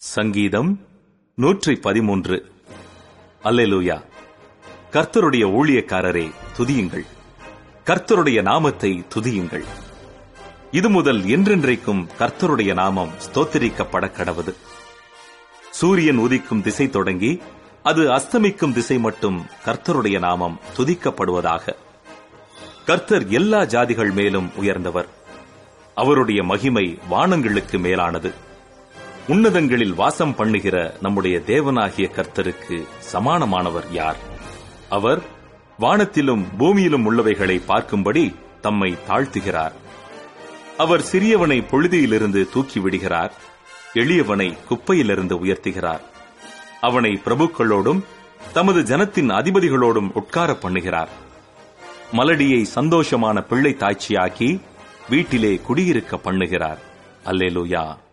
சங்கீதம் நூற்றி பதிமூன்று அல்லேலூயா கர்த்தருடைய ஊழியக்காரரே துதியுங்கள் கர்த்தருடைய நாமத்தை துதியுங்கள் இது முதல் என்றென்றைக்கும் கர்த்தருடைய நாமம் ஸ்தோத்திரிக்கப்பட கடவது சூரியன் உதிக்கும் திசை தொடங்கி அது அஸ்தமிக்கும் திசை மட்டும் கர்த்தருடைய நாமம் துதிக்கப்படுவதாக கர்த்தர் எல்லா ஜாதிகள் மேலும் உயர்ந்தவர் அவருடைய மகிமை வானங்களுக்கு மேலானது உன்னதங்களில் வாசம் பண்ணுகிற நம்முடைய தேவனாகிய கர்த்தருக்கு சமானமானவர் யார் அவர் வானத்திலும் பூமியிலும் உள்ளவைகளை பார்க்கும்படி தம்மை தாழ்த்துகிறார் அவர் சிறியவனை பொழுதியிலிருந்து தூக்கி விடுகிறார் எளியவனை குப்பையிலிருந்து உயர்த்துகிறார் அவனை பிரபுக்களோடும் தமது ஜனத்தின் அதிபதிகளோடும் உட்கார பண்ணுகிறார் மலடியை சந்தோஷமான பிள்ளை தாய்ச்சியாக்கி வீட்டிலே குடியிருக்க பண்ணுகிறார் அல்லேலூயா